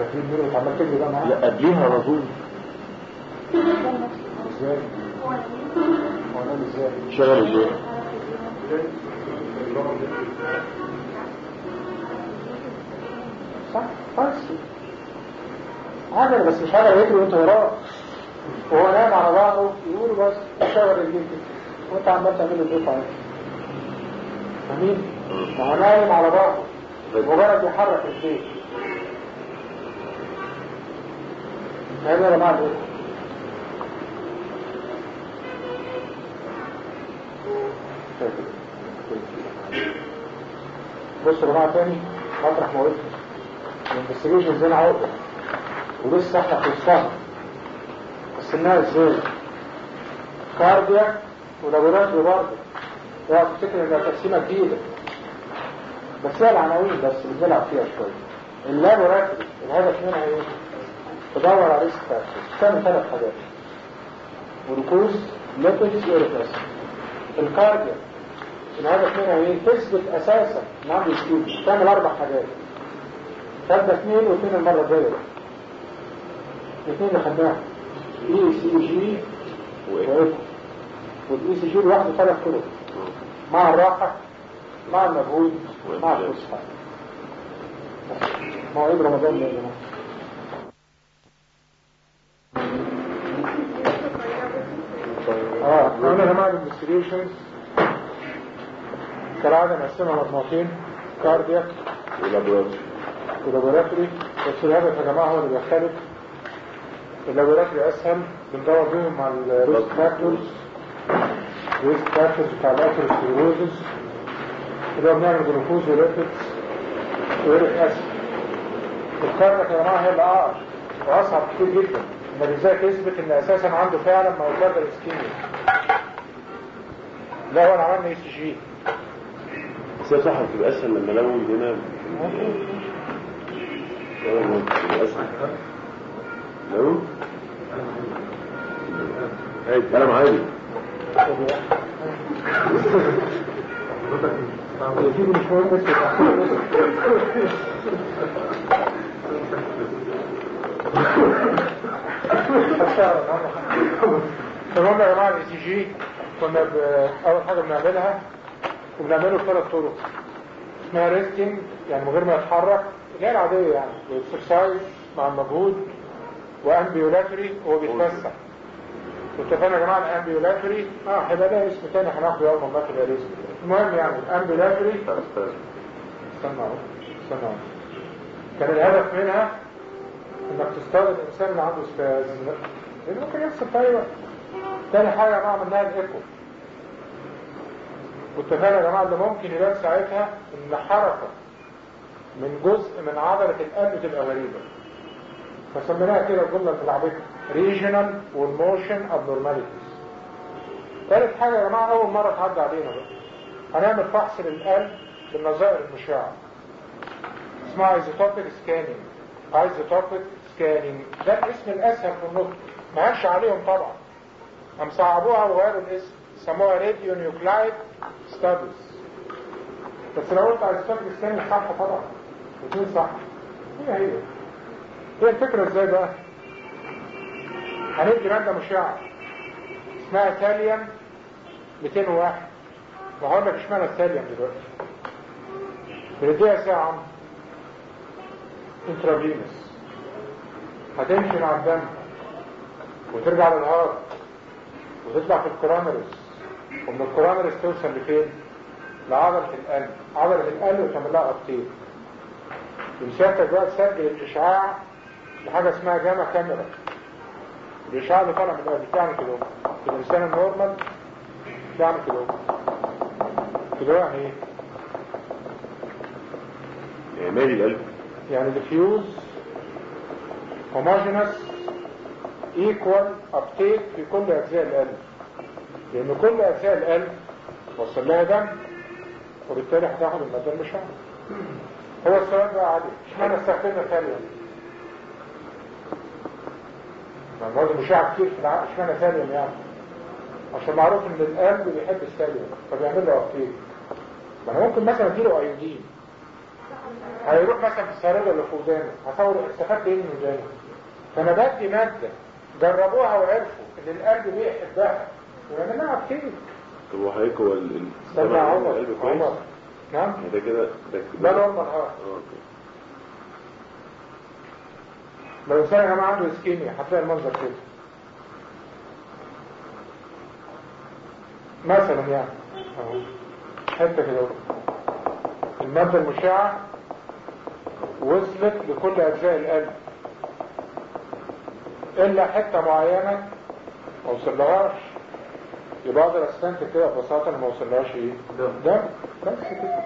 تجيب نور وتعمل تجري بقى معاه لا قبليها على طول ازاي؟ هو نام ازاي؟ شغل ازاي صح بس عامل بس مش حاجة يجري وانت وراه وهو نايم على بعضه يقول بس شغل الجيل كده وانت عمال تعمل له دفعة فاهمين؟ ما هو نايم على بعضه مجرد يحرك البيت فاهم يا جماعة ايه؟ بصوا يا جماعة تاني مطرح ما وقفت الانفستيجيشن زي عقدة ولسه احنا في وسطها قسمناها ازاي؟ كاردياك ولابوراتوري برضه اوعى تفتكر انها تقسيمة جديدة بس هي العناوين بس اللي بنلعب فيها شوية اللابوراتوري الهدف منها ايه؟ تدور على ريسك فاكتورز تعمل ثلاث حاجات جلوكوز ليبيدز ايريتاس الكاردياك الهدف منها ايه؟ تثبت اساسا ان عنده ستيوب تعمل اربع حاجات ثابته اثنين واثنين المره الجايه الاثنين اللي خدناهم اي سي جي وايكو والاي سي جي لوحده ثلاث طرق مع الراحه مع المجهود مع الفسحه مواعيد رمضان يا جماعه اه احنا يا جماعه الانفستيجيشنز كالعاده نقسمها مجموعتين كاردياك ولابوراتوري ولابوراتوري بس الهدف يا جماعه هو اللي بيختلف اللابوراتوري اسهل بندور بيهم على الريسك فاكتورز الريسك فاكتورز بتاع الاثيروسكليروزز اللي هو بنعمل جلوكوز وليبيدز ويوريك اسيد الكاردياك يا جماعه هي الاعرض واصعب كتير جدا انك ازاي تثبت ان اساسا عنده فعلا مايوكاردال اسكيميا لا هو انا عملنا اي سي جي بس هي صح بتبقى اسهل لما لون هنا لون بتبقى اسهل لون عادي كلام عادي يجيبوا مش مهم بس تمام يا جماعه الاي سي جي كنا ب- اول حاجه بنعملها وبنعمله بثلاث طرق اسمها ريستنج يعني من غير ما يتحرك اللي هي العاديه يعني واكسرسايز مع المجهود وامبيولاتري وهو بيتوسع واتفقنا يا جماعه الامبيولاتري اه هيبقى ده اسم تاني هناخده اول ما ناخد الاسم المهم يعني الامبيولاتري استنى استنى اهو استنى اهو كان الهدف منها انك تصطاد الانسان اللي عنده سبازم لانه ممكن يحصل في اي وقت تاني حاجه يا جماعه عملناها الايكو واتفقنا يا جماعه اللي ممكن يبان ساعتها ان حركه من جزء من عضله القلب تبقى غريبه فسميناها كده الجمله الملعبكه ريجنال والموشن ابنورماليتيز ثالث حاجه يا جماعه اول مره تعدي علينا بقى هنعمل فحص للقلب بالنظائر المشعه اسمها ايزوتوبيك سكاننج ايزوتوبيك سكاننج ده الاسم الاسهل في النطق ما هنش عليهم طبعا هم صعبوها وغيروا الاسم سموها راديو نيوكلايد ستاديز بس لو قلت ايزوتوبيك سكاننج صح طبعا الاثنين صح هي هي هي الفكره ازاي بقى هندي ماده مشعه اسمها ثاليوم 201 وهقول لك اشمعنى الثاليوم دلوقتي بنديها ساعة انترافينوس هتمشي مع الدم وترجع للهارت وتطلع في الكورونرس ومن الكورونرس توصل لفين؟ لعضلة القلب عضلة القلب وتعمل لها ابتيك ومسافة بقى تسجل الإشعاع لحاجة اسمها جاما كاميرا الإشعاع اللي طالع من القلب بتعمل كده في الإنسان النورمال بتعمل كده كده يعني ايه؟ يعني مالي القلب يعني diffuse homogeneous equal uptake في كل أجزاء القلب لأن كل أجزاء القلب وصل لها دم وبالتالي هتاخد المادة المشعة هو السؤال بقى عادي اشمعنى استخدمنا ثانية ما برضه مشاع كتير في العقل اشمعنى ثانية يعني عشان معروف ان القلب بيحب الثانية فبيعمل له ابتيك ما انا ممكن مثلا اديله ايودين هيروح مثلا في السرير اللي في ودانه هصور استفدت ايه من ودانه فانا بدي ماده جربوها وعرفوا ان القلب بيحبها يبقى انا كده طب وحضرتك هو ال- ال- استنى طبعاً عمر القلب كويس عمر نعم ده كده ده ده كده نورمال هارت اه اوكي لو انسان يا جماعه عنده اسكيميا هتلاقي المنظر كده مثلا يعني اهو حته كده اهو. الماده المشعه وصلت لكل اجزاء القلب الا حته معينه ما وصلهاش يبقى اقدر استنتج كده ببساطه ان ما وصلهاش ايه؟ ده بس كده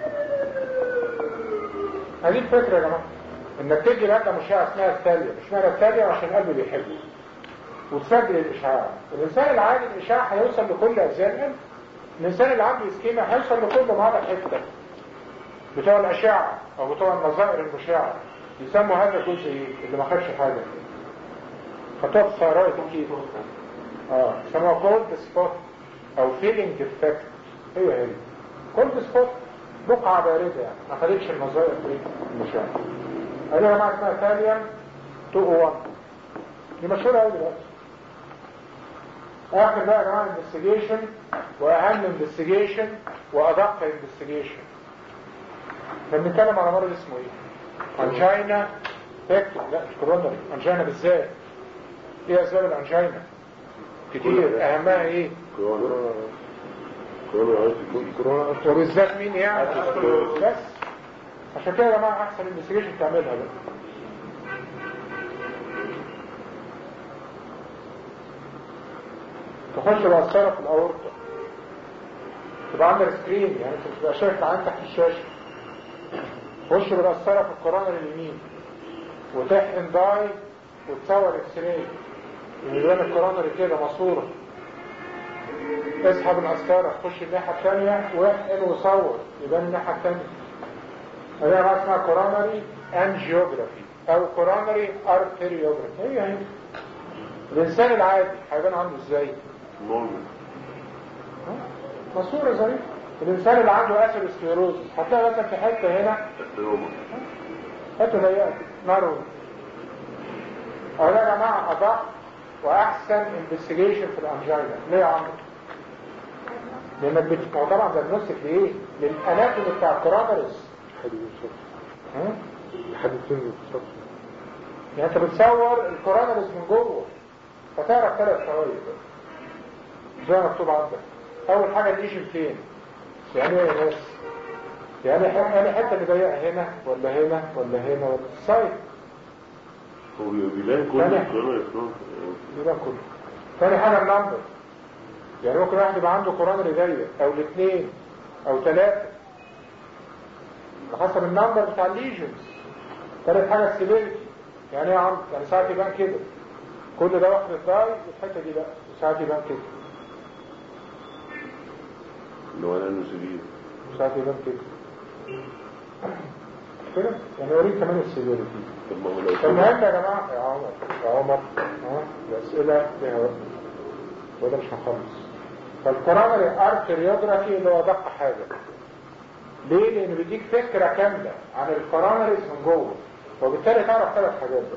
هذه الفكره يا جماعه انك تدي ماده مشعه اسمها التاليه مش معنى التاليه عشان القلب بيحبه وتسجل الاشعاع الانسان العادي الاشعاع هيوصل لكل اجزاء القلب الانسان اللي عنده اسكيميا هيوصل لكل ما عدا حته بتوع الاشعه او بتوع النظائر المشعه يسموا هذا الجزء ايه اللي ما خدش حاجه خطوات الثيرويد اكيد اه يسموها كولد سبوت او فيلينج افكت هي هي كولد سبوت بقعه بارده يعني ما خدتش النظائر دي المشعه قالوا يا جماعه اسمها تاليا 201 دي مشهوره قوي دلوقتي اخر بقى يا جماعه انفستيجيشن واهم انفستيجيشن وادق انفستيجيشن بنتكلم على مرض اسمه ايه انجينا بيكتو لا مش كورونري انجينا بالذات ايه اسباب الانجينا كتير اهمها ايه كورونا كورونا عايز يكون كورونا وبالذات مين يعني بس عشان كده يا جماعه احسن انفستيجيشن تعملها بقى تخش بقسطره في الاورطه تبقى عندك سكرين يعني انت بتبقى شايف العين تحت الشاشه خش بالقسطره في الكورونر اليمين وتحقن داي وتصور اكس راي يبان الكورونر كده ماسوره اسحب القسطره خش الناحيه الثانيه واحقن وصور يبان الناحيه الثانيه هي بقى اسمها كورونري انجيوجرافي او كورونري ارتريوجرافي هي هي الانسان العادي هيبان عنده ازاي نورمال ماسوره ظريفه الانسان اللي عنده اثيروسكليروز هتلاقي مثلا في حته هنا نورمال حته ضيقه نارو او لا يا جماعه ادق واحسن انفستيجيشن في الانجينا ليه يا عمرو؟ لانك بت... هو طبعا دايجنوستيك لايه؟ للاناتومي بتاع الكورونريز ها؟ لحد فين بالظبط يعني انت بتصور الكورونريز من جوه فتعرف ثلاث فوائد زي ما مكتوب عندك اول حاجه الليجن فين يعني ايه يا ناس يعني ح- يعني حته اللي ضيقه هنا ولا هنا ولا هنا ولا السايد هو بيبان كل ثانية. الكورونا يكون يبقى كله تاني حاجه النمبر يعني ممكن واحد يبقى عنده كورونري ضيق او الاثنين او ثلاثه حسب النمبر بتاع الليجنز تالت حاجه السيفيريتي يعني ايه يا عم يعني ساعات يبان كده كل ده واخد الداي والحته دي لا وساعات يبان كده اللي هو لانه سبيل وساعات يبان كده كده يعني اوريك كمان السيفيريتي طب ما هو لو فالمهم يا جماعه يا عمر يا عمر ها الاسئله ليها وقت وده مش هنخلص فالكورونري ارتريوجرافي اللي هو دق حاجه ليه؟ لان بيديك فكره كامله عن الكورونريز من جوه وبالتالي تعرف ثلاث حاجات بقى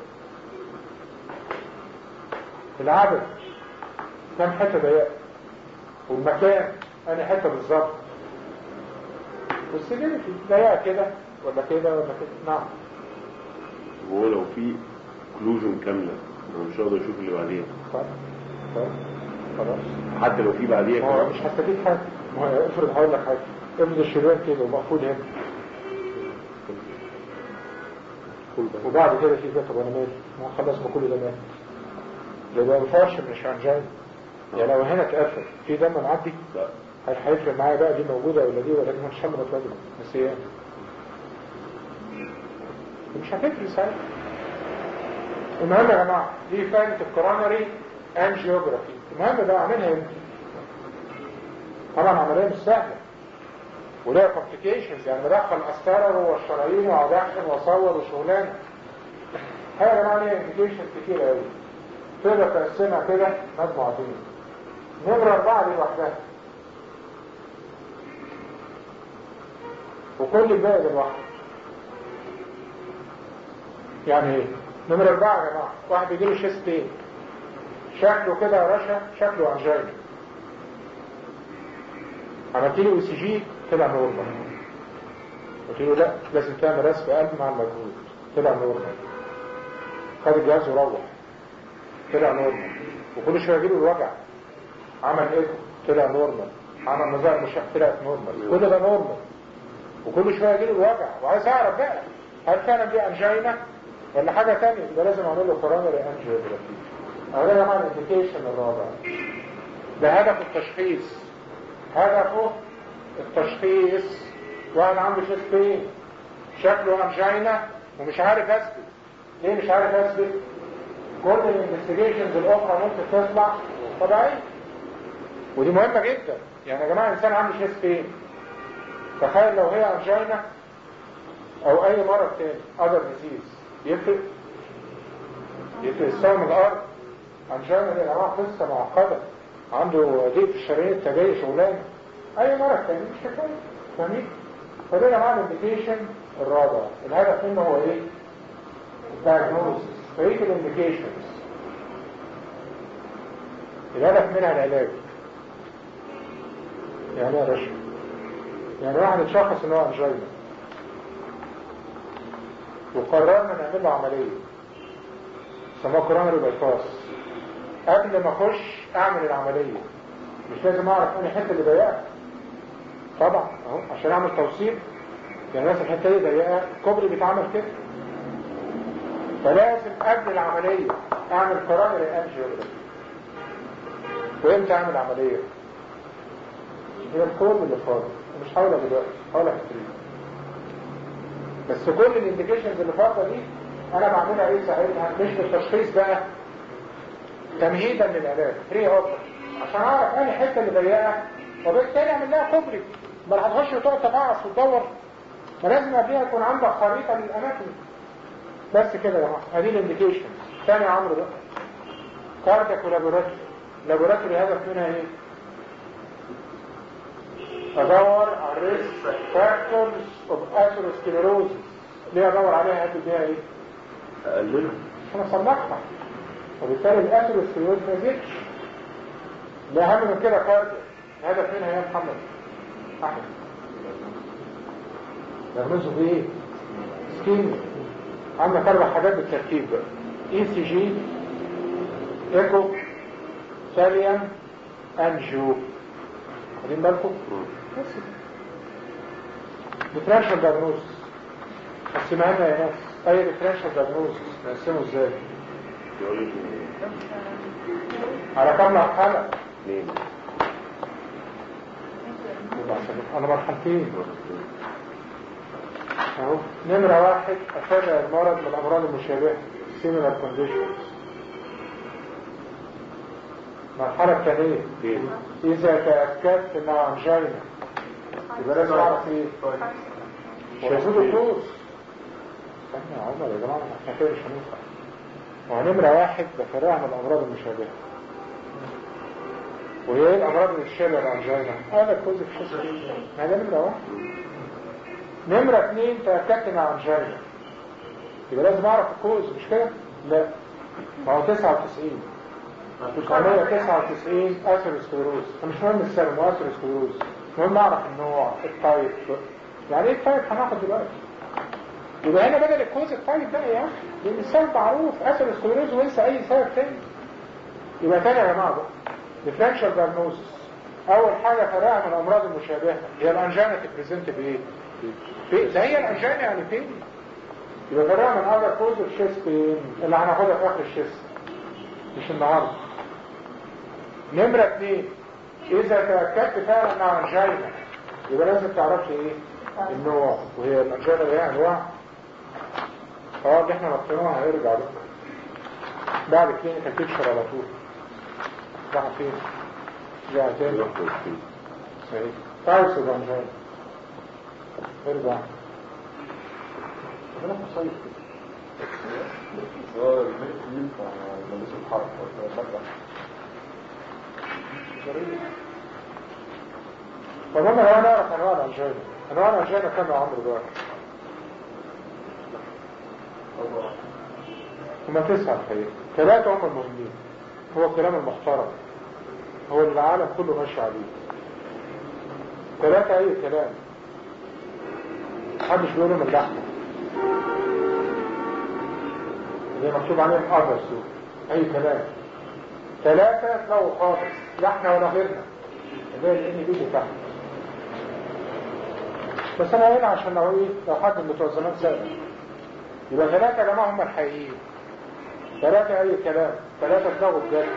العدد كام حته ضيقه والمكان انهي حته بالظبط والسيفيريتي ضيقه كده ولا كده ولا كده نعم هو لو في كلوجن كامله انا مش هقدر اشوف اللي بعديها طيب طيب خلاص حتى لو في بعديها ما هو كمان مش هستفيد حاجه ما هو افرض هقول لك حاجه افرض الشريان كده ومقفول هنا وبعد كده في كده طب انا مالي ما هو خلاص ما كل ده مات يبقى الفرش مش انجين يعني لو هنا اتقفل في دم معدي لا هل هيفرق معايا بقى دي موجوده ولا دي ولا دي مش همرة راجل بس هي مش هتفرق ساعتها المهم يا جماعه دي فائده الكورونري انجيوجرافي المهم بقى اعملها امتى طبعا عمليه مش سهله ولها كومبليكيشنز يعني بدخل قسطره جوه الشرايين وادخل واصور وشغلانه هي يا جماعه ليها كومبليكيشنز كتير قوي تقدر تقسمها كده مجموعتين نمره اربعه دي لوحدها وكل الباقي ده لوحده يعني ايه نمرة اربعة يا جماعة واحد بيجيله شيست بين شكله كده يا رشا شكله انجينا عملت له اي سي جي طلع نورمال قلت له لا لازم تعمل رسم قلب مع المجهود طلع نورمال خد الجهاز وروح طلع نورمال وكل شويه يجيله الوجع عمل ايكو طلع نورمال عمل نظام مشاح طلعت نورمال كل ده نورمال وكل شويه يجيله الوجع وعايز اعرف بقى هل فعلا دي انجينا ولا حاجه ثانيه يبقى لازم اعمل له كورونري انجيوجرافي اهو ده يا جماعه الانديكيشن الرابع ده هدف التشخيص هدفه التشخيص واحد عنده شيست بين شكله انجينا ومش عارف اثبت ليه مش عارف اثبت كل الانفستيجيشنز الاخرى ممكن تطلع طبيعيه ودي مهمه جدا يعني يا جماعه انسان عنده شيست بين تخيل لو هي انجينا او اي مرض تاني اذر ديزيز يفرق يفرق السهم الارض انجينا دي يا جماعه قصه معقده عنده ضيق في الشرايين التجاري شغلانه اي مرض تاني مش كفايه فاهمين فده يا جماعه الانديكيشن الرابع الهدف منه هو ايه الدايجنوز بقيه الانديكيشنز الهدف منها العلاج يعني ايه يا باشا يعني واحد اتشخص ان هو انجينا وقررنا نعمل له عمليه سموها كورونري بايباس قبل ما اخش اعمل العمليه مش لازم اعرف انهي حته اللي ضيقه طبعا اهو عشان اعمل توصيل يعني مثلا الحته دي ضيقه الكوبري بيتعمل كده فلازم قبل العمليه اعمل كورونري انجيوجرافي وامتى اعمل عمليه هي الكورب اللي فاضي مش هقولها دلوقتي هقولها في التريد بس كل الانديكيشنز اللي فاضله دي انا بعملها ايه ساعتها مش بالتشخيص بقى تمهيدا للعلاج فري اوبر عشان اعرف انهي حته اللي ضيقه وبالتالي اعمل لها كوبري ما هتخش وتقعد تفعص وتدور فلازم قبلها يكون عندك خريطه للاماكن بس كده يا جماعه ادي الانديكيشن ثاني يا عمرو بقى كاردياك ولابوراتوري لابوراتوري هدف منها ايه؟ ادور على الريسك فاكتورز اوف اثيروسكليروزس ليه ادور عليها هدف بيها ايه؟ اقللها عشان اصلحها وبالتالي الاثيروسكليروز ما يزيدش ده اهم من كده كاردياك الهدف منها يا محمد احمد يغمزوا في ايه؟ سكين عندك اربع حاجات بالترتيب بقى اي سي جي ايكو ساليان انجو واخدين بالكم؟ بس ديفرنشال دايجنوستس قسمها لنا يا ناس اي ديفرنشال دايجنوستس نقسمه ازاي؟ يقول لك على كام مرحله؟ اثنين يبقى عشان انا مرحلتين اهو نمرة واحد افرق المرض من الامراض المشابهة similar conditions المرحلة الثانية اثنين اذا تأكدت انها انجينا يبقى لازم اعرف ايه ويزيد الدوز استنى يا عمر يا جماعة احنا كده مش هننفع ونمرة واحد بفرقها من الامراض المشابهة وهي ايه الامراض اللي تشابه الانجينا هذا كوز في شخص هذا نمرة واحد نمرة اثنين تأكدت انها انجينا يبقى لازم اعرف الكوز مش كده؟ لا ما هو 99 999 اثيروسكليروز مش مهم السبب هو اثيروسكليروز المهم اعرف النوع التايب يعني ايه التايب هناخد دلوقتي يبقى هنا بدل الكوز التايب بقى يا اخي لان السبب معروف اثيروسكليروز وانسى اي سبب تاني يبقى تاني يا جماعه بقى ديفرنشال دايجنوستس اول حاجه فرقها من الامراض المشابهه هي الانجينا تبريزنت بايه؟ في ده هي الانجينا يعني فين؟ يبقى فرقها من اذر كوز الشيست اللي هناخدها في اخر الشيست مش النهارده نمرة اثنين اذا تأكدت فعلا انها انجينا يبقى لازم تعرفش ايه النوع وهي الانجينا ليها انواع اه اللي احنا نطيناها هيرجع بقى بعد كلينيكال بيكشر على طول راح فين رجع تاني صحيح تعرف الانجينا ارجع ربنا تصيف كده هو الملك ينفع ملبس الحرب ولا طب انا لو نعرف انواع الانجينا انواع الانجينا كام يا عمرو دلوقتي هما تسعة الحقيقة ثلاثة هم المهمين هو الكلام المحترم هو اللي العالم كله ماشي عليه ثلاثة أي كلام محدش بيقول من اللحمة اللي مكتوب عليهم أبرس أي كلام ثلاثة تلاقوا خالص لا احنا ولا غيرنا زي الان بي تحت بس انا هنا عشان لو ايه لو حد من بتوع زمان سأل يبقى ثلاثة يا جماعة هم الحقيقيين ثلاثة أي كلام ثلاثة تلاقوا بجد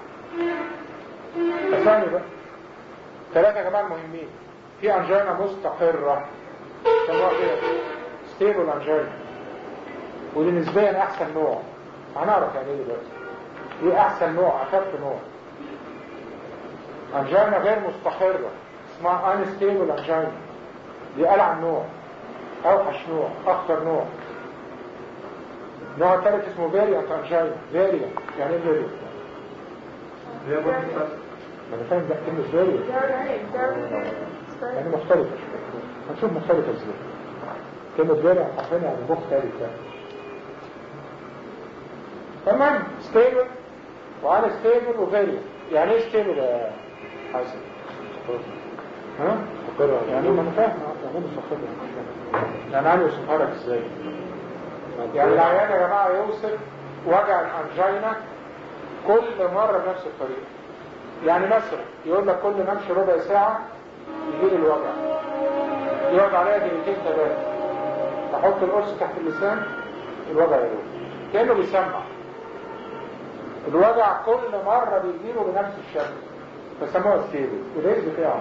أسامي بقى ثلاثة يا جماعة المهمين في أنجينا مستقرة سموها كده ستيبل أنجينا ودي نسبيا أحسن نوع هنعرف يعني إيه دلوقتي دي أحسن نوع أخف نوع أنجينا غير مستقرة اسمها unstable أنجينا دي ألعن نوع أوحش نوع أخطر نوع النوع الثالث اسمه فاريانت أنجينا فاريانت يعني إيه فاريانت؟ ما أنا فاهم ده كلمة فاريانت يعني مختلفة شوية هنشوف مختلفة ازاي كلمة فاريانت حرفيا يعني مختلفة تمام ستيبل وعلى ستيبل وفاريانت يعني ايه ستيبل يا حسن؟ ها؟ يعني ما انا فاهم يعني مستقرة يعني انا اوصفها لك ازاي؟ يعني العيان يا جماعة يوصف وجع الانجينا كل مرة بنفس الطريقة يعني مثلا يقول لك كل ما امشي ربع ساعة يجيلي الوجع يقعد عليها دقيقتين ثلاثة احط القرص تحت اللسان الوجع يروح كأنه بيسمع الوجع كل مرة بيجيله بنفس الشكل فسموها ستيبل وليس بتاعه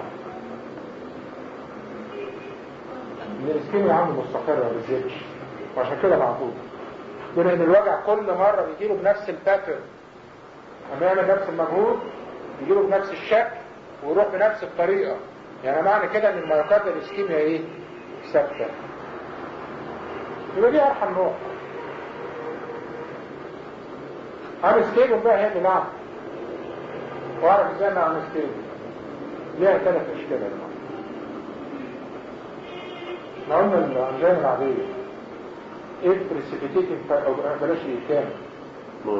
الاسكيميا عنده مستقرة ما بتزيدش وعشان كده معقول بما ان الوجع كل مرة بيجيله بنفس الباترن اما يعمل نفس المجهود يجيله بنفس الشكل ويروح بنفس الطريقة يعني معنى كده ان الميوكارد الاسكيميا ايه ثابتة يبقى دي ارحم نوع انستيبل بقى هي اللي نعم واعرف ازاي انها انستيبل ليها ثلاث اشكال يا جماعه احنا قلنا الانجينا العاديه ايه بريسيبيتيتنج او بلاش ايه كام 12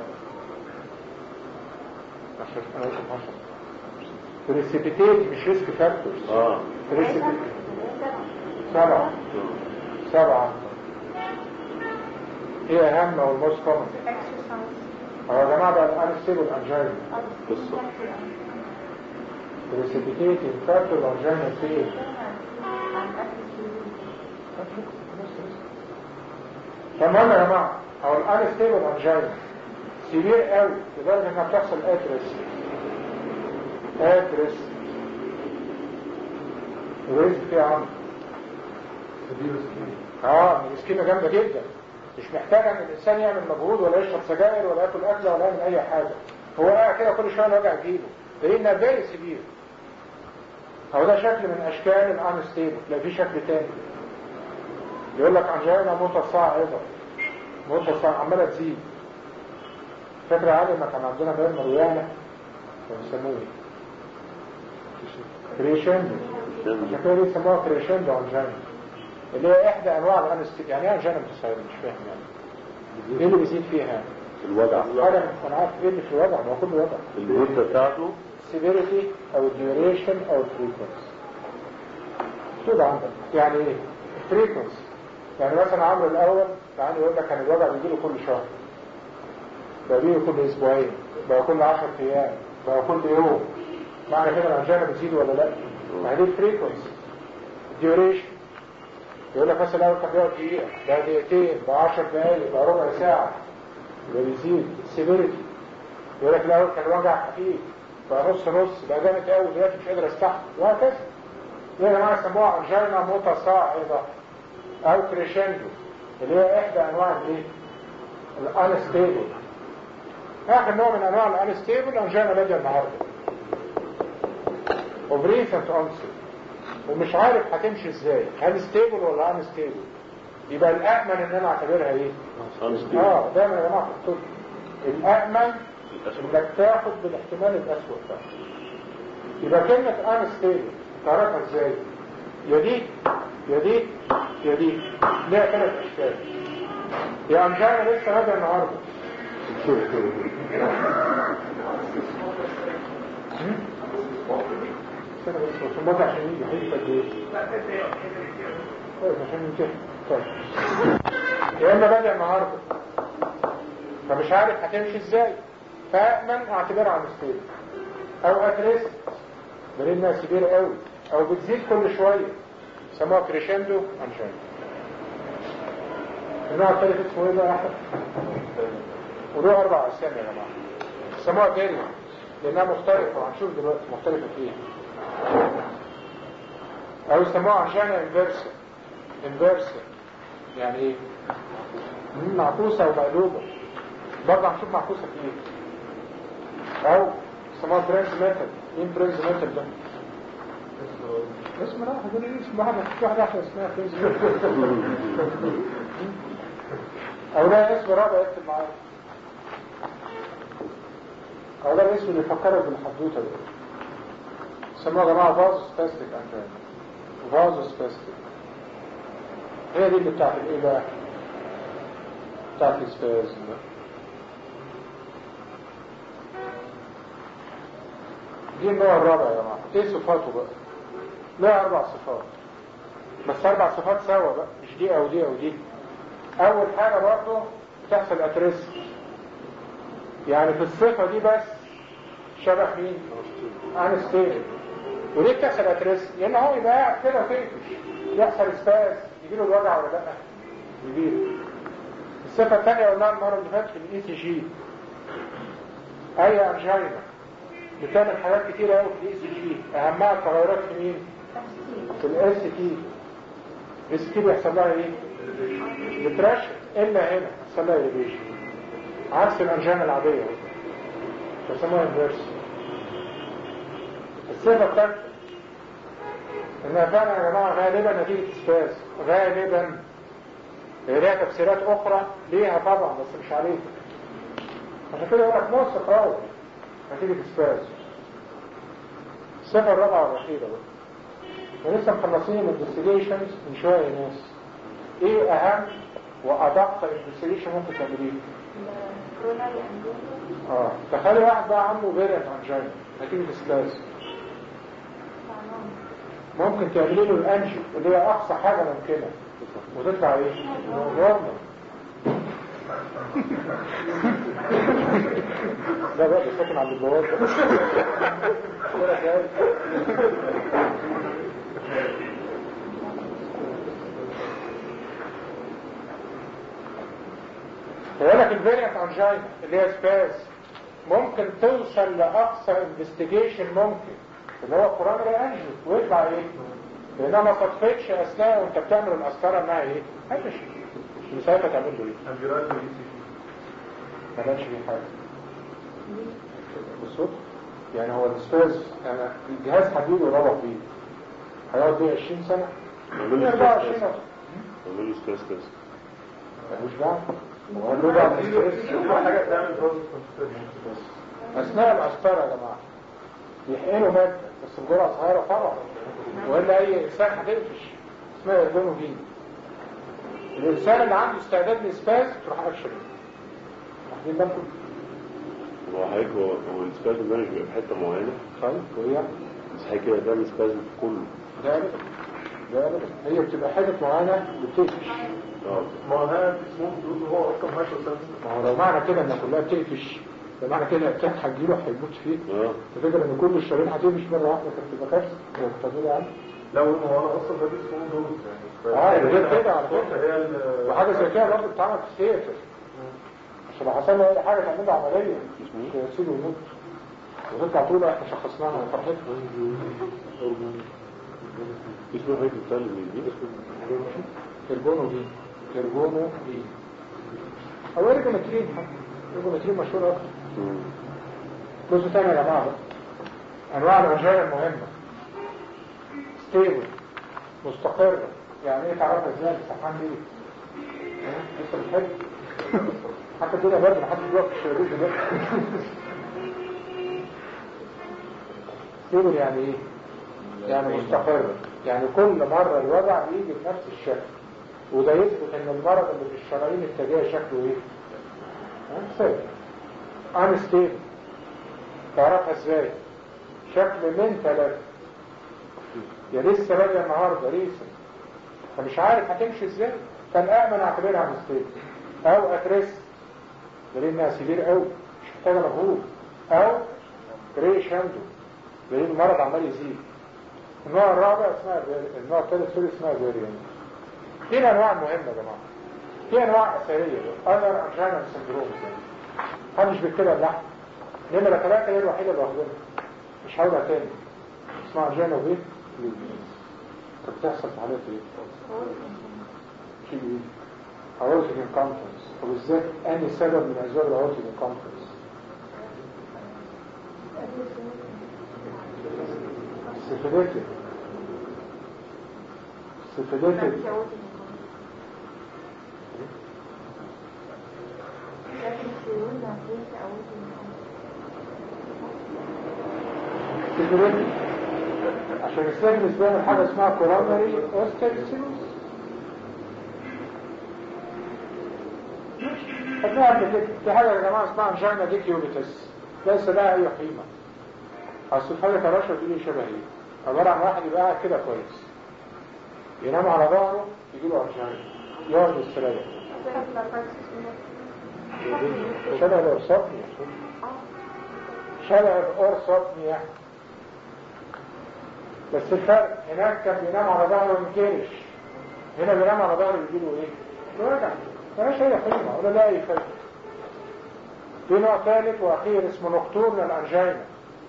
عشان انا قلت 12 بريسيبيتيت مش ريسك فاكتورز اه بريسيبيتيت سبعة سبعة ايه اهم او الموست كومن هو يا جماعة بقى الانستيبل انجينا قصة بريسيبيتيتنج فاكتور انجينا فين تمام يا جماعة او الانستيبل انجينا سيفير قوي لدرجة انها بتحصل اترس اترس الريسك فيها عم اه الاسكيمة جامدة جدا مش محتاجة ان الانسان يعمل مجهود ولا يشرب سجاير ولا ياكل اكل ولا يعمل اي حاجة هو قاعد كده كل شوية الوجع يجيله لانها فيري سيفير هو ده شكل من اشكال الانستيبل لا في شكل تاني يقول لك انجينا متصاعدة متصاعدة عمالة تزيد فاكر عادي ما كان عندنا بيان مريانة كانوا يسموه ايه؟ كريشندو عشان كده بيسموها كريشندو انجينا اللي هي احدى انواع الانستيبل يعني ايه انجينا متصاعدة مش فاهم يعني ايه اللي بيزيد فيها؟ الوجع حاجة انا عارف ايه اللي في الوضع ما هو كله وضع المدة بتاعته severity او duration او frequency كده عندك يعني ايه frequency يعني مثلا عمرو الاول تعالى يقول لك كان الوجع بيجيله كل شهر بقى بيجي كل اسبوعين بقى كل 10 ايام بقى كل يوم معنى كده الانجينا بتزيد ولا لا ما هي دي frequency duration يقول لك مثلا الاول كان بيقعد دقيقه بقى دقيقتين بقى 10 دقايق بقى ربع ساعه يبقى بيزيد severity يقول لك الاول كان وجع خفيف بقى نص نص بقى جامد قوي دلوقتي مش قادر استحمل وهكذا دي يا جماعه يسموها انجينا متصاعده او كريشندو اللي هي احدى انواع الايه؟ الانستيبل اخر نوع من انواع الانستيبل انجينا بادئه النهارده وبريسنت اونست ومش عارف هتمشي ازاي هل ستيبل ولا انستيبل يبقى الامن ان انا اعتبرها ايه؟ انستيبل اه دايما يا جماعه في الطب الامن انك تاخد بالاحتمال الاسوأ ده يبقى كلمة انستيبل تعرفها ازاي يا دي يا دي يا دي ليها ثلاث اشكال يا انجانا لسه بادئ النهارده استنى بس بس الموضوع عشان يجي هيجي قد ايه؟ طيب عشان ينتهي طيب يا اما بادئ النهارده فمش عارف هتمشي ازاي فمن اعتبرها عن ستيل او اتريست بلينها كبير قوي او بتزيد كل شويه سموها كريشندو انشان النوع الثالث اسمه ايه بقى يا احمد؟ وله اربع اسامي يا جماعه سموها فيريانت لانها مختلفه وهنشوف دلوقتي مختلفه في ايه او يسموها عشان انفيرسا انفيرسا يعني ايه؟ مم، معكوسه ومقلوبه برضه هنشوف معكوسه في ايه او يسموها برنس ميثود مين برنس ميثود ده؟ اسم راح يقول لي اسم واحد في واحد احلى اسمها برنس ميثود او ده اسم رابع اكتب معايا او ده الاسم اللي يفكرك بالحدوته دي يسموها يا جماعه فازو سباستيك انتان فازو سباستيك هي دي اللي بتاعت الايه بقى؟ بتاعت السباز ده دي النوع الرابع يا جماعه ايه صفاته بقى؟ له اربع صفات بس اربع صفات سوا بقى مش دي او دي او دي اول حاجه برضه بتحصل اتريس يعني في الصفه دي بس شبه مين؟ انستيبل وليه بتحصل اتريس؟ لان هو يبقى قاعد كده وتقفش يحصل سباس يجيله الوجع ولا لا؟ يجيله الصفه الثانيه قلناها المره اللي فاتت في الاي سي جي اي انجينا بتعمل حاجات كتيره قوي في الاي سي جي اهمها التغيرات في مين؟ في الاس تي الاس تي بيحصل لها ايه؟ بترشح الا هنا بيحصل لها اليفيشن عكس الانجينا العاديه بيسموها انفيرس الصفه الثالثه انها فعلا يا جماعه غالبا نتيجه سباس غالبا هي ليها تفسيرات اخرى ليها طبعا بس مش عليها عشان كده يقول لك موثق قوي نتيجه سباس الصفه الرابعه والاخيره بقى ولسه مخلصين الانفستيجيشنز من شويه يا ناس ايه اهم وادق انفستيجيشن ممكن تعمليه؟ اه تخيلي واحد بقى عنده فيريانت انجينا نتيجه سباس ممكن تعملي له الانجيو اللي هي اقصى حاجه ممكنه وتطلع ايه؟ نورمال لا بقى ده ساكن عند البواب ده ولا جاي. يقول لك الفيريانت انجينا اللي هي سباس ممكن توصل لاقصى انفستيجيشن ممكن اللي هو كورونري انجيو ويطلع ايه؟ لانها ما صدفتش اثناء وانت بتعمل القسطره انها ايه؟ هتش مش ساعتها تعمل له ايه؟ انجيرات الاي سي ما كانش فيه حاجه بالصدفه يعني هو السباز انا الجهاز حديد وربط بيه هيقعد بيه 20 سنه عملوا له 24 ستريس سنه عملوا له ستريس تيست ملوش دعوه هو له دعوه بالستريس. في حاجه تعمل بروسس كونستيتيوشن اثناء القسطره يا جماعه يحقنوا ماده بس بجرعه صغيره طبعا والا اي انسان هتقفش اسمها ارجونوجين الانسان اللي عنده استعداد للسباز تروح اكشن واخدين بالكم هو حضرتك هو هو السبازم ده مش بيبقى في حته معينه طيب وهي بس حضرتك كده تعمل سبازم في كله ده ابدا ده ابدا هي بتبقى حاجه معينه بتقفش اه ما هو هذا اسمه بيقول هو اصلا مايكرو سنس ما هو لو معنى كده ان كلها بتقفش ده معنى كده الكات هتجيله هيموت فيه اه الفكره ان كل الشرايين هتقفش مره واحده كانت تبقى كارثه لو كنت هتقولي عنه لا هو انا اصلا ده اسمه دوز يعني اه غير كده على فكره هي ال- وحاجه زي كده برضه بتتعمل في الثياتر عشان لو حصل له اي حاجه تعمل له عمليه مش هيسيبه يموت وتطلع تقول احنا شخصناها وفرحتنا اسمه حضرتك بتاع اللي دي كربونو دي كربونو دي او ارجومترين ارجومترين مشهور اكتر جزء تاني يا جماعه بقى انواع الانجاية المهمه ستيبل مستقرة يعني ايه تعرفها ازاي السحان دي ها؟ لسه بتحب حتى الدنيا برد محدش بيقف في الشبابيك دلوقتي ستيبل يعني ايه؟ يعني مستقرة يعني كل مرة الوجع بيجي بنفس الشكل وده يثبت ان المرض اللي في الشرايين التاجية شكله ايه ثابت انستيبل تعرفها ازاي شكل من ثلاثة يا لسه بادئ النهارده ريسن فمش عارف هتمشي ازاي فالامن اعتبرها انستيبل او اتريس لانها سيفير قوي مش محتاجه مجهود او جري شاندو لان المرض عمال يزيد النوع الرابع اسمها فيري- النوع الثالث سوري اسمها فيريان دي الانواع المهمه يا جماعه في انواع اثريه اذر انجينا سندروم محدش بيكتبها اللحم نمرة ثلاثة هي الوحيدة اللي واخدينها مش هقولها تاني اسمها انجينا وبيه طب بتحصل في حالات ايه؟ في ايه؟ aortic incompetence طب ازاي انهي سبب من اسباب الاورتيك incompetence؟ syphilitic syphilitic syphilitic عشان السيرفس بيعمل حاجة اسمها coronary osteoarthritis خدناها قبل كده في حاجة يا جماعة اسمها انجينا ديكيوبيتس ليس لها أي قيمة أصل حاجة تراشة تقولي شبه إيه عبارة عن واحد يبقى قاعد كده كويس ينام على ظهره يجي له انجينا يقعد يستريح شبه الأورسوبنيا شبه الأورسوبنيا بس الفرق هناك كان بينام على ظهره وينكرش هنا بينام على ظهره يجي له ايه؟ وجع ملهاش اي قيمه ولا لا اي فايده في نوع ثالث واخير اسمه نكتورنال انجينا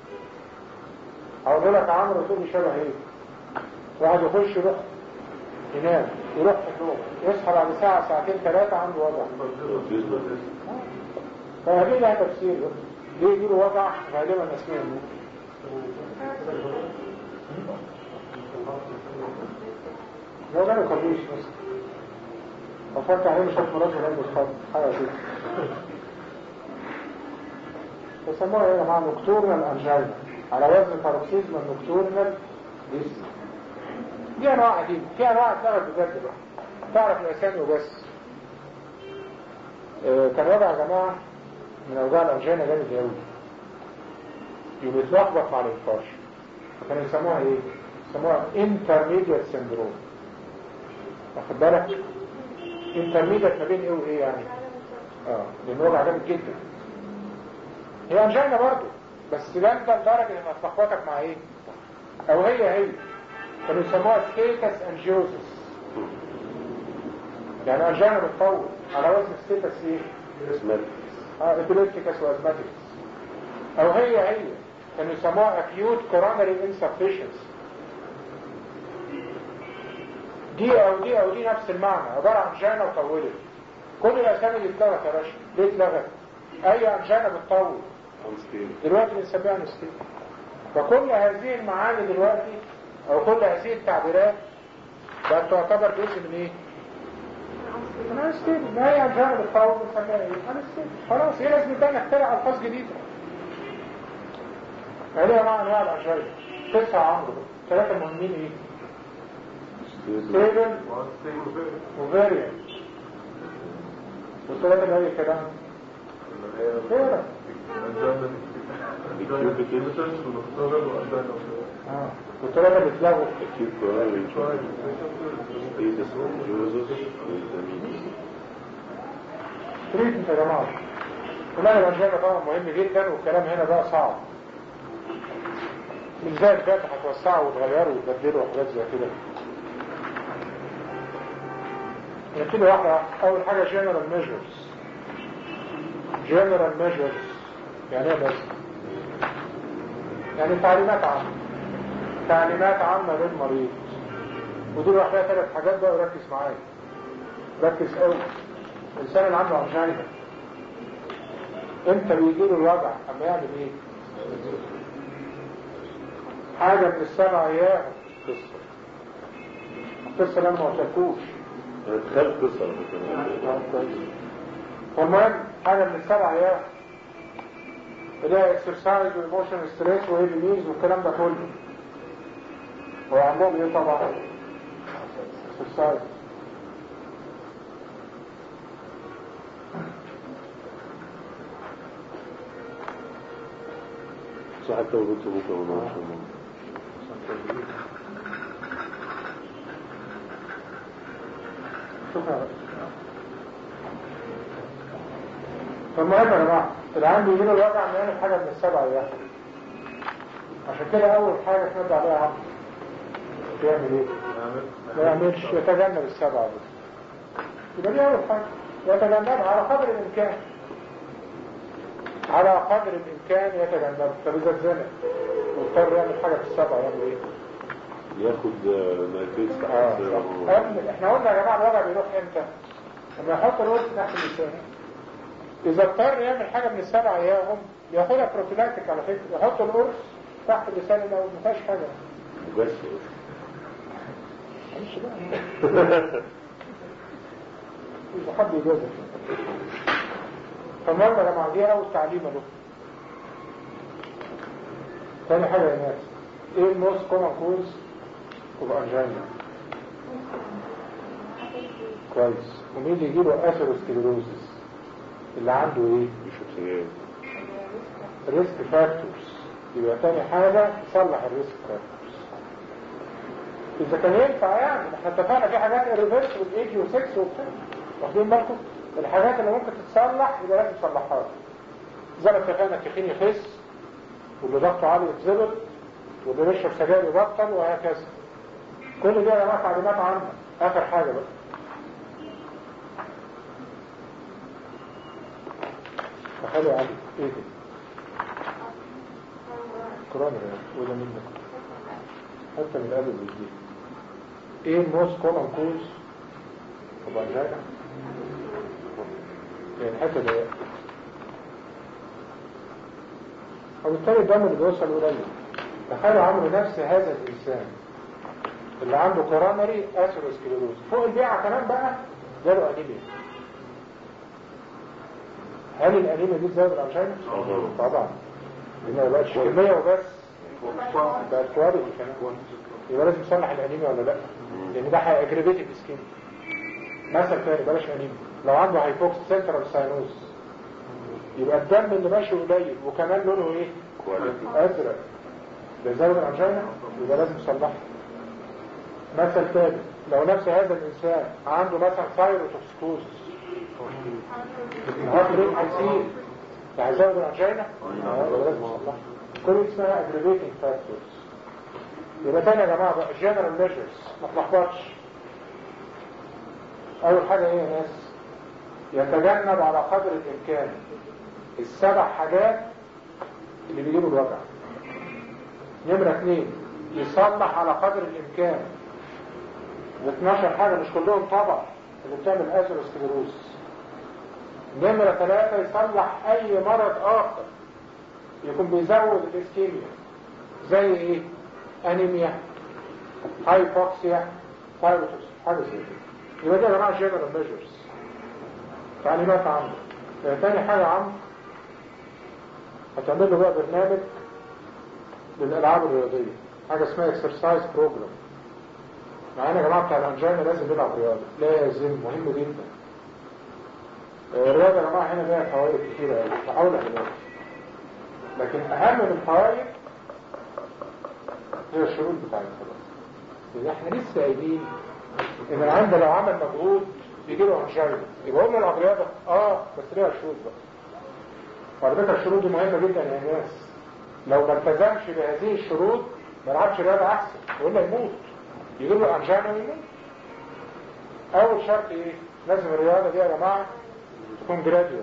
هقول لك عمرو تقول لي شبه ايه؟ واحد يخش يروح ينام يروح في النوم يصحى بعد ساعه ساعتين ثلاثه عنده وجع فهذه لها تفسير ليه يجي له وجع غالبا اثناء النوم لو جاله كابوس مثلا ففرت عليه مش عارف مراته ولا الخط حاجه كده بيسموها ايه يا جماعه نكتورنال انجينا على وزن باركسيزم النكتورنال ديسم دي انواع عديده في انواع اتلغت بجد بقى تعرف الاسامي وبس آه، كان وضع يا جماعه من اوجاع الانجينا جامد قوي يتلخبط مع الانفاش فكانوا يسموها ايه؟ يسموها intermediate syndrome واخد بالك؟ intermediate ما بين ايه وايه يعني؟ اه لان وجع جامد جدا هي انجينا برضه بس ده انت لدرجه انها تلخبطك مع ايه؟ او هي هي كانوا يسموها ستيتس انجيوزس يعني انجينا بتطول على وزن ستيتس ايه؟ اسمها اه ابيليبتيكس وازماتيكس او هي هي كانوا يسموها acute coronary insufficiency دي او دي او دي نفس المعنى عبارة عن انجينا وطولت كل الاسامي دي اتلغت يا باشا ليه اتلغت؟ اي انجينا بتطول دلوقتي بنسميها انستيل فكل هذه المعاني دلوقتي او كل هذه التعبيرات بقت تعتبر جزء من ايه؟ من انستيل ما هي انجينا بتطول بنسميها ايه؟ انستيل خلاص هي لازم نبدا نخترع الفاظ جديده هذه معنى انواع الانجينا تسعة عمرو ثلاثة مهمين ايه؟ ستيبل وفيريان والثلاثة اللي هي كلام فيرا اه والثلاثة اللي اتلغوا acute coronary status angiosus intermediate تريد يا جماعة كلها الانجينا طبعا مهم جدا والكلام هنا بقى صعب مش زي الفات هتوسعه وتغيره وتبدله وحاجات زي كده نبتدي واحدة واحدة. أول حاجة general measures general measures يعني ايه بس؟ يعني تعليمات عامة تعليمات عامة للمريض ودي لوحدها ثلاث حاجات بقى وركز معايا ركز قوي الإنسان اللي عنده أنجينا امتى بيجي له الوجع اما يعمل ايه؟ حاجة من السبع ايام قصة القصة لما ما قلتلكوش انا تخيل قصة على فكرة فالمهم حاجة من السبع ايام اللي هي اكسرسايز وايموشن ستريس وهيفي نيز والكلام ده كله هو عندهم ايه طبعا اكسرسايز حتى ولدت بكره وما نعرفش شوفها فالمهم يا جماعه العيان بيجي له الوجع من يعمل حاجه من السبعه ايام عشان كده اول حاجه تنبه عليها عقل يعمل ايه؟ ما يعملش يتجنب السبعه دي يبقى دي اول حاجه يتجنبها على قدر الامكان على قدر الامكان يتجنبها طب اذا اتزنق واضطر يعمل حاجه في السبعه يعمل ايه؟ ياخد نايتريكس اه تحت صح. قبل احنا قلنا يا جماعه الوجع بيروح امتى؟ لما يحط الوسط تحت اللسان اذا اضطر يعمل حاجه من السبع ايام ياخدها بروفيلاكتيك على فكره يحط القرص تحت اللسان الاول ما فيهاش حاجه بس معلش بقى يبقى حد يجازف فالمهم يا جماعه دي اول تعليمه له تاني حاجه يا ناس ايه الموست كومن كوز اوف انجينا كويس ومين اللي يجيله اثيروسكليروزس اللي عنده ايه بيشرب سجاير ريسك فاكتورز يبقى تاني حاجة تصلح الريسك فاكتورز إذا كان ينفع يعني احنا اتفقنا في حاجات ريفرس والايج وسكس وبتاع واخدين بالكم الحاجات اللي ممكن تتصلح يبقى لازم تصلحها زي ما اتفقنا التخين يخس واللي ضغطه عالي يتظبط واللي بيشرب سجاير يبطل وهكذا كل دي يا جماعه تعليمات عامة آخر حاجة بقى تخيلوا علي ايه ده؟ كرامر يعني وده مين ده؟ حتى من الأدب الجديد ايه الموست كومن كوز طبعا جاية يعني الحتة دي وبالتالي الدم اللي بيوصل قليل تخيلوا عمرو نفس هذا الإنسان اللي عنده كورونري اثيروسكليروز فوق البيعة كمان بقى جاله أنيميا هل الأنيميا دي تزود الأنشين؟ طبعا لأنها ما بقتش كمية وبس بقت كواليتي كمان يبقى لازم نصلح الأنيميا ولا لا؟ لأن ده هيأجريفيتد سكين مثل تاني بلاش أنيميا لو عنده هايبوكس سنترال ساينوز يبقى الدم اللي ماشي قليل وكمان لونه ايه؟ كواليتي أزرق ده يزود الأنشينا يبقى لازم نصلحها مثل تاني لو نفس هذا الإنسان عنده مثلا ثايروتوكسكوزس الهارت ريت هيزيد ده هيزود الأنجينا اه يبقى لازم نصلحها كل دي اسمها aggravating factors يبقى تاني يا جماعة بقى general measures ما تلخبطش أول حاجة إيه يا ناس يتجنب على قدر الإمكان السبع حاجات اللي بيجيبوا الوجع نمرة اثنين يصلح على قدر الإمكان ال 12 حاجة مش كلهم طبعا اللي بتعمل اثيروسكليروز نمرة ثلاثة يصلح أي مرض آخر يكون بيزود الاسكيميا زي إيه؟ أنيميا هايبوكسيا ثايروتوس حاجة زي كده يبقى دي يا جماعة جنرال ميجرز تعليمات عامة آه، تاني حاجة عامة هتعمل له بقى برنامج للألعاب الرياضية حاجة اسمها اكسرسايز بروجرام معانا يا جماعة بتاع الأنجينا لازم يلعب رياضة لازم مهم جدا آه، الرياضة يا جماعة هنا ليها فوائد كتيرة أوي هحاول أحلها لكن أهم من الفوائد هي الشروط بتاعت خلاص لأن احنا لسه قايلين إن العند لو عمل مجهود بيجي له أنجينا يبقى قلنا العب رياضة اه بس ليها شروط بقى وعلى فكرة الشروط دي مهمة جدا يا ناس لو ما التزمش بهذه الشروط ما يلعبش رياضة أحسن وإلا يموت يجيب له أنجينا ويموت أول شرط إيه؟ لازم الرياضة دي يا جماعة تكون جراديوال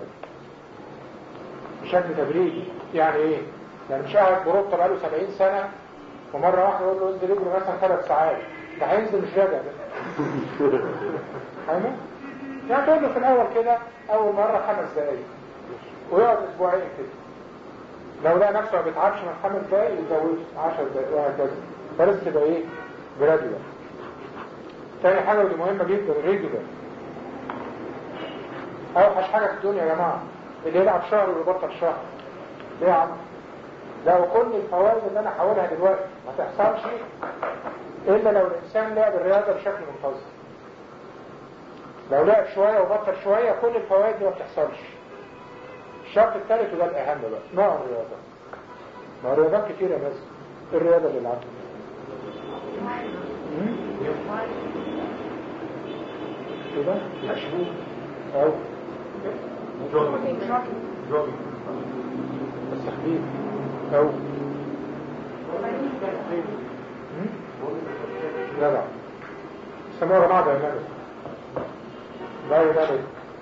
بشكل تدريجي يعني إيه؟ يعني مش قاعد بروبطة بقاله 70 سنة ومرة واحدة يقول له انزل يجري مثلا ثلاث ساعات ده هينزل مش راجع ده فاهمة؟ يعني تقول له في الأول كده أول مرة خمس دقايق ويقعد أسبوعين كده لو لقى نفسه ما بيتعبش من خمس دقايق يتجوز 10 دقايق وهكذا فلازم تبقى ايه؟ جراديوال تاني حاجة ودي مهمة جدا ريجولار أوحش حاجة في الدنيا يا جماعة اللي يلعب شهر ويبطل شهر ليه يا عم؟ ده وكل الفوائد اللي أنا هقولها دلوقتي ما تحصلش إلا لو الإنسان لعب الرياضة بشكل منتظم لو لعب شوية وبطل شوية كل الفوائد دي ما بتحصلش الشرط الثالث وده الأهم بقى نوع الرياضة ما هو رياضات كتيرة بس ايه الرياضة اللي لعبها؟ كده؟ أو جوجينج جوجينج بس خفيف أو لا لا سموها جماعة دايناميك دايناميك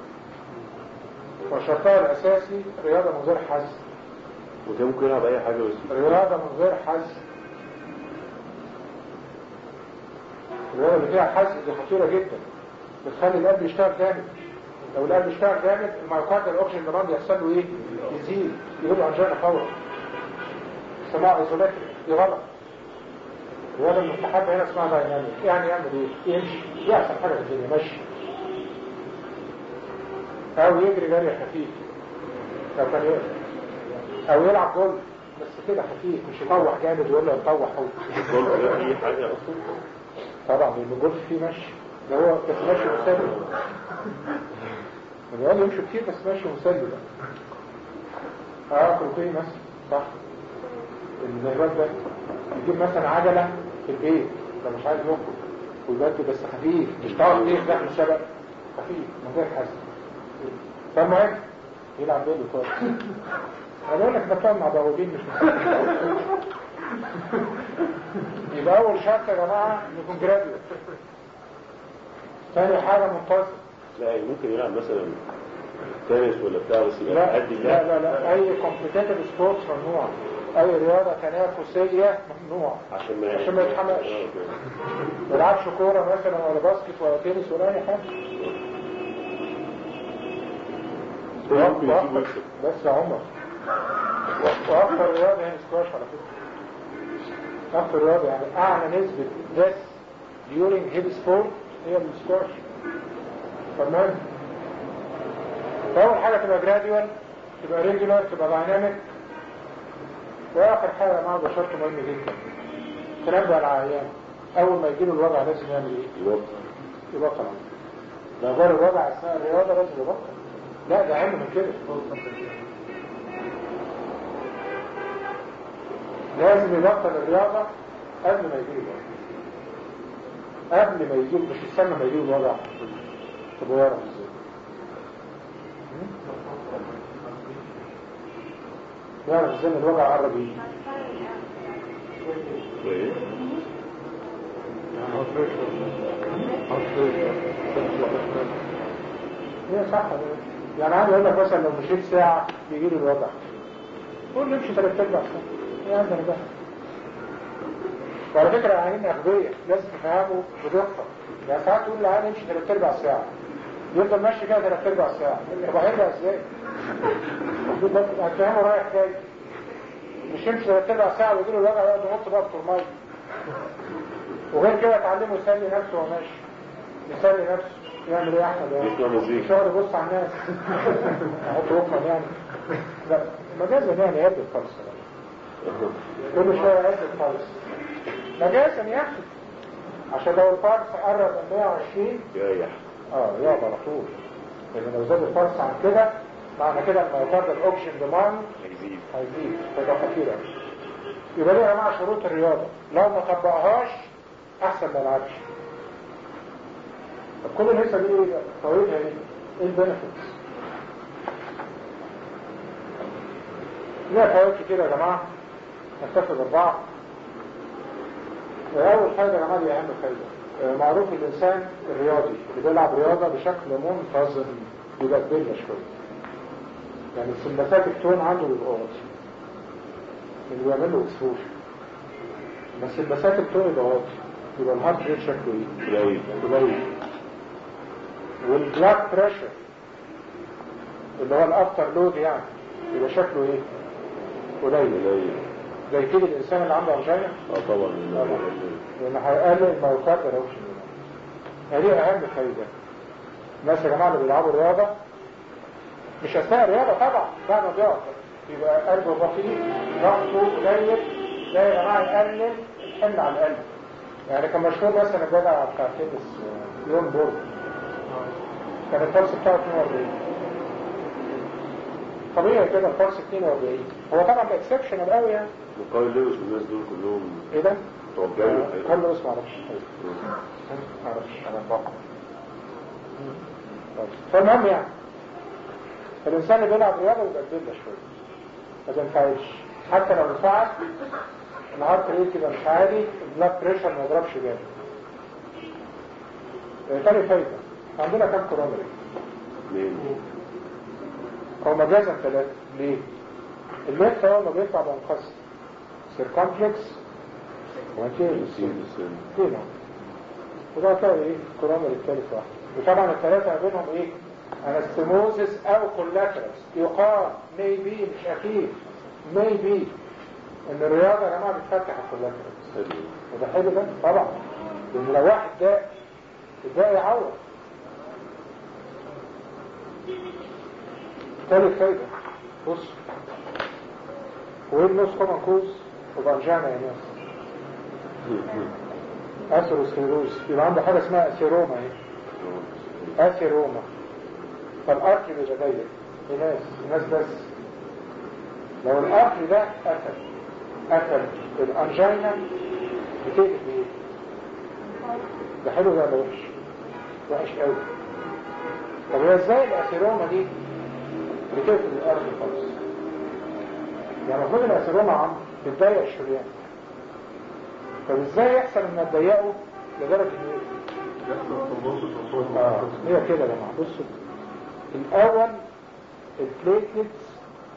وشرطها الأساسي رياضة من غير حز وده ممكن يلعب اي حاجه بس رياضة من غير حز الرياضة اللي فيها حز دي خطيرة جدا بتخلي القلب يشتغل جامد لو القلب اشتغل جامد المايوكارد الاوكسجين ديماند يحصل له ايه؟ يزيد يجيب له انجينا فورا سماع ايزومتريك دي غلط الرياضة المستحبة هنا اسمها دايناميك يعني يعمل ايه؟ يمشي دي احسن حاجة في الدنيا مشي او يجري جري خفيف لو كان يقدر او يلعب جولف بس كده خفيف مش يطوح جامد ويقول له يطوح هو الجولف ده اي حاجه اصلا طبعا لان الجولف فيه مشي ده هو بس ماشي مسلي الرياضة يمشي كتير بس ماشي مسلي بقى اه كروكيه مثلا صح النهبات ده يجيب مثلا عجلة في البيت ده مش عايز يخرج ويبدو بس خفيف مش تعرف ايه داخل الشبك خفيف من غير حزن فالمهم يلعب بيلي كويس انا بقول لك ده بتقعد مع بوابين مش مسلي يبقى اول شرط يا جماعه نكون جراديوت ثاني حاجه منتظم لا يعني ممكن يلعب مثلا تنس ولا بتاع بس يبقى لا قد لا لا لا اي كومبيتيتيف سبورتس ممنوع اي رياضه تنافسيه ممنوع عشان ما عشان ما يتحمقش. آه، ما يلعبش كوره مثلا ولا باسكت ولا تنس ولا اي حاجه ممكن وأكتر- يسيبه يكسب بس يا عمر و- واكثر رياضه هي السكواش على فكره اكثر رياضه يعني اعلى نسبه ديث during heavy sport هي السكواش تمام فاول حاجه تبقى جراديوال تبقى ريجولار تبقى دايناميك واخر حاجه معاه ده شرط مهم جدا تنبه العيان اول ما يجيله الوضع لازم يعمل ايه؟ يبطل يبطل ده غير الوضع اثناء الرياضه لازم يبطل لا ده اهم من كده لازم يبطل الرياضه قبل ما يجيله الوضع قبل ما يجيله مش يستنى ما يجيله الوضع طب هو يعرف ازاي؟ يعرف ازاي ان الوضع قرب يجي وايه هي صح يعني عايز اقول لك مثلا لو مشيت ساعة بيجي لي الوضع قول لي امشي ثلاث ارباع ساعة ايه عندنا ده وعلى فكرة العيانين أغبياء لازم تفهموا بدقة يعني ساعات تقول للعيان امشي ثلاث ارباع ساعة يفضل ماشي كده ثلاث ارباع ساعة طب هيرجع ازاي؟ هتفهمه رايح جاي مش يمشي ثلاث ارباع ساعة ويجي له الوضع يقعد ينط بقى في المية وغير كده اتعلمه يسلي نفسه وهو ماشي يسلي نفسه يعمل ايه يا احمد يعني؟ يسمع مزيكا. مش يقعد يبص على الناس احط وقفا يعني لا مجازا يعني يد الفرس كل شويه يد الفرس مجازا يا اخي عشان لو الفرس قرب من 120 يريح اه يقعد على طول لان لو زاد الفرس عن كده معنى كده ان الميوكارد الاوكسجين ديماند هيزيد هيزيد فيبقى خطير قوي يبقى دي يا جماعه شروط الرياضه لو ما طبقهاش احسن ما يلعبش طب كل الهيصه دي ايه بقى؟ فوائدها ايه؟ ايه البنفيتس؟ ليها فوائد كتير يا جماعه نكتفي بالبعض اول حاجه يا جماعه دي اهم فايده آه، معروف الانسان الرياضي اللي بيلعب رياضه بشكل منتظم بيبقى كبير شويه يعني السمباتيك تون عنده بيبقى واطي اللي بيعمل له اكسبوجر بس السمباتيك تون يبقى واطي يبقى الهارت ريت شكله ايه؟ قليل قليل والبلاد بريشر اللي هو الافتر لود يعني يبقى شكله ايه؟ قليل قليل ده يفيد الانسان اللي عنده انجينا اه طبعا لان هيقلل الميوكارد الاوكسجين هذه اهم فايده الناس يا جماعه اللي بيلعبوا رياضه مش اثناء الرياضه طبعا بعد ما بيقعد يبقى قلبه بطيء ضغطه قليل ده يا جماعه يقلل الحمل على القلب يعني كان مشهور مثلا الجدع بتاع تنس آه، يون بورد كان الفرس بتاعه 42 طبيعي كده الفرس 42 هو طبعا ده اكسبشنال قوي يعني مقابل ليه مش الناس دول كلهم ايه ده؟ توجهوا كان له اسمه معرفش معرفش انا بقى فالمهم يعني الانسان اللي بيلعب رياضه بيبقى كبير شويه ما تنفعش حتى لو انفعل الهارت ريت يبقى مش عالي البلاد بريشر ما يضربش جامد آه، تاني فايده عندنا كام كورونري اثنين هو مجازا ثلاثه ليه؟ الليفت اول ما بيطلع بينقسم سيركمفلكس وانتيريوس خمسين بالسن كده وده تلاقي ايه الكورونري الثالث واحد وطبعا الثلاثه ما بينهم ايه انستموزس او كولاترس يقال ميبي مش اكيد ميبي ان الرياضه يا جماعه بتفتح الكولاترس حلو وده حلو ده طبعا لان لو واحد ده الباقي يعوض ثالث فايدة بص وايه النص كومن كوز وبرجعنا يا ناس اثيروسكليروز يبقى عنده حاجة اسمها اثيروما اهي اثيروما فالارتري بيبقى ضيق لناس ناس بس لو الارتري ده قفل قفل الانجينا بتقلب بايه؟ ده حلو ده ولا وحش؟ وحش قوي طب هي ازاي الاثيروما دي بتقفل الارض خالص؟ يعني المفروض الاثيروما عم بتضيق الشريان طب ازاي يحصل ان تضيقه لدرجه ان يقفل؟ اه هي كده يا جماعه بصوا الاول البليتلتس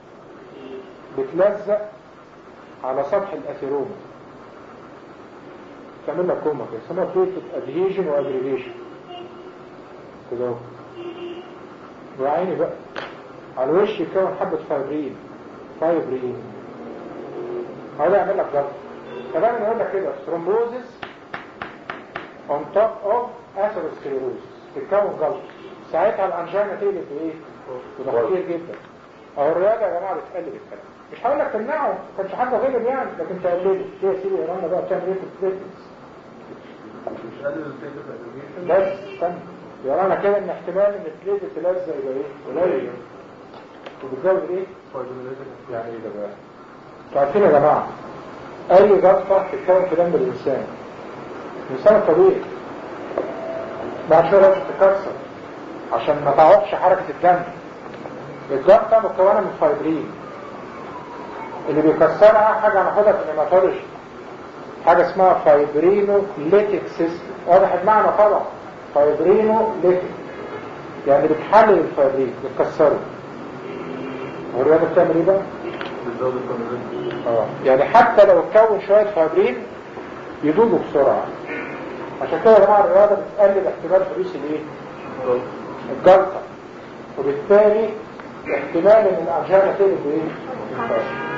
بتلزق على سطح الاثيروما تعمل لك كوما كده اسمها بليتلت ادهيجن واجريجيشن كده اهو وعيني بقى على الوش يكون حبة فايبرين فايبرين هذا يعمل لك ضغط كمان نقول لك كده ثرومبوزس on top of atherosclerosis تتكون جلط ساعتها الانجينا تقلب بايه؟ وده خطير جدا اهو الرياضه يا جماعه بتقلب الكلام مش هقول لك تمنعه ما كانش حاجه غلب يعني لكن تقلبه ليه يا سيدي يا رانا بقى بتعمل ايه في البريتنس مش قادر الفيتس ادوكيشن بس استنى يا رانا كده ان احتمال ان البليت تلزق يبقى ايه؟ قليل وبتزود ايه؟ يعني ايه ده بقى؟ انتوا عارفين يا جماعه اي جلطه تتكون في دم الانسان الانسان الطبيعي بعد شويه لازم تتكسر عشان ما تعوقش حركه الدم الجلطه مكونه من فايبرين اللي بيكسرها حاجه هناخدها في الهيماتولوجي حاجه اسمها فايبرينو ليتيك سيستم واضح المعنى طبعا فايبرينو ليتيك يعني بتحلل الفايبرين بتكسره والرياضه بتعمل ايه بقى؟ بتزود الكونفرنس اه يعني حتى لو اتكون شوية فايبرين يدوبوا بسرعة عشان كده يا جماعة الرياضة بتقلل احتمال حدوث الايه؟ الجلطة وبالتالي احتمال ان الانجينا تقلب بايه؟ بالفشل.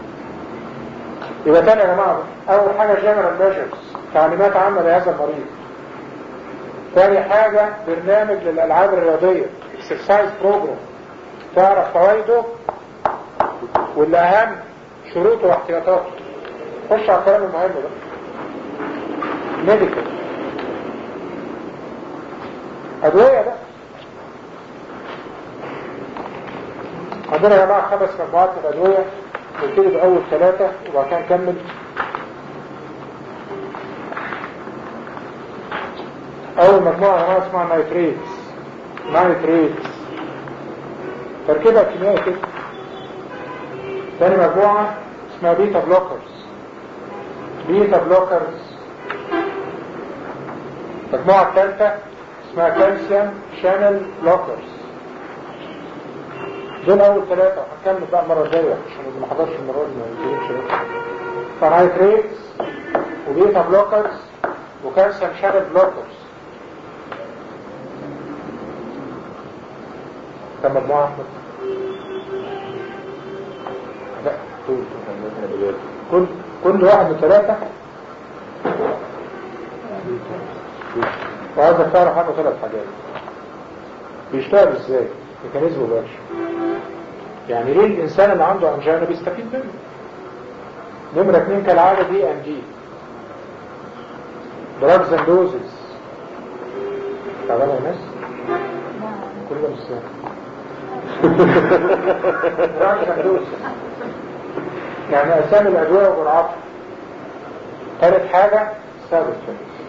يبقى تاني يا جماعة اول حاجة جنرال ميجرز تعليمات عامة لهذا المريض تاني حاجة برنامج للألعاب الرياضية اكسرسايز بروجرام تعرف فوائده واللي اهم شروطه واحتياطاته خش على الكلام المهم ده ميديكال ادويه ده عندنا يا جماعه خمس مجموعات من الادويه نبتدي باول ثلاثه وبعد كده نكمل اول مجموعه يا جماعه اسمها نايتريتس نايتريتس تركيبها كيميائي كده تاني مجموعة اسمها بيتا بلوكرز بيتا بلوكرز المجموعة الثالثة اسمها كالسيوم شانل بلوكرز دول أول ثلاثة هنكمل بقى المرة الجاية عشان اللي ما حضرش المرة دي ما يجيبش فنايتريتس وبيتا بلوكرز وكالسيوم شانل بلوكرز كم مجموعة أحمد؟ لا دول كل كل واحد من ثلاثة وعايزك تعرف عنه ثلاث حاجات بيشتغل ازاي ميكانيزم الاكشن يعني ليه الانسان اللي عنده انجينا بيستفيد منه نمرة اتنين كالعادة دي ام دي دراجز اند دوزز تعبانة يا ناس كل ده مش سهل دراجز اند دوزز يعني اسامي الادويه وجرعاتها ثالث حاجه سادس فينس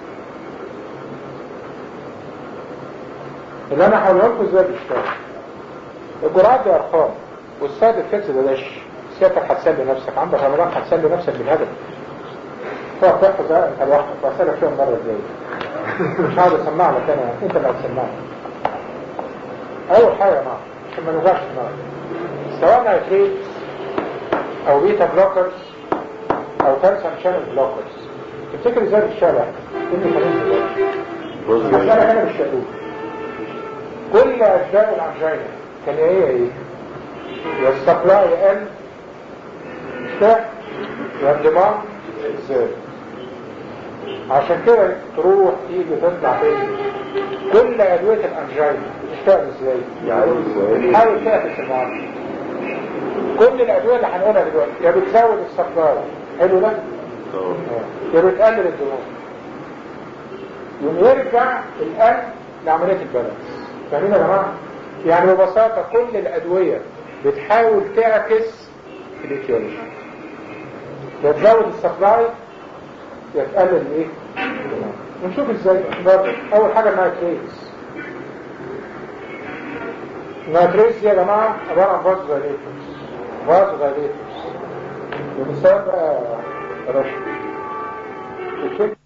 اللي انا هقوله لكم ازاي بيشتغل الجرعات دي ارقام والسادس فينس ده داش سيادتك هتسلي نفسك عندك رمضان هتسلي نفسك بالهدف تقعد تحفظ انت لوحدك واسالك فيها المره الجايه مش هقعد اسمع لك انا انت اللي هتسمعني اول حاجه يا معلم عشان ما نوجعش دماغك سواء نايتريت او بيتا بلوكرز او كالسيوم شانل بلوكرز تفتكر ازاي بتشتغل ايه الميكانيزم ده؟ هسألك انا بالشقوق كل اسباب الانجينا كان هي ايه؟ يا السبلاي يقل مش كده؟ يا الدماغ زاد عشان كده تروح تيجي تطلع تاني كل ادويه الانجينا بتشتغل ازاي؟ يعني حاول كده في السماعات كل الادويه اللي هنقولها دلوقتي يا بتزود السبلاي حلو ده؟ يا بتقلل الدماغ يوم يرجع القلب لعمليه البالانس فاهمين يا جماعه؟ يعني ببساطه كل الادويه بتحاول تعكس الايتيولوجي يا تزود السبلاي يا تقلل الايه؟ الدماغ ونشوف ازاي برضه اول حاجه النايتريتس النايتريتس دي يا جماعه عباره عن فاز فاليتوس فاز فاليتوس ومثال بقى رشد الفكرة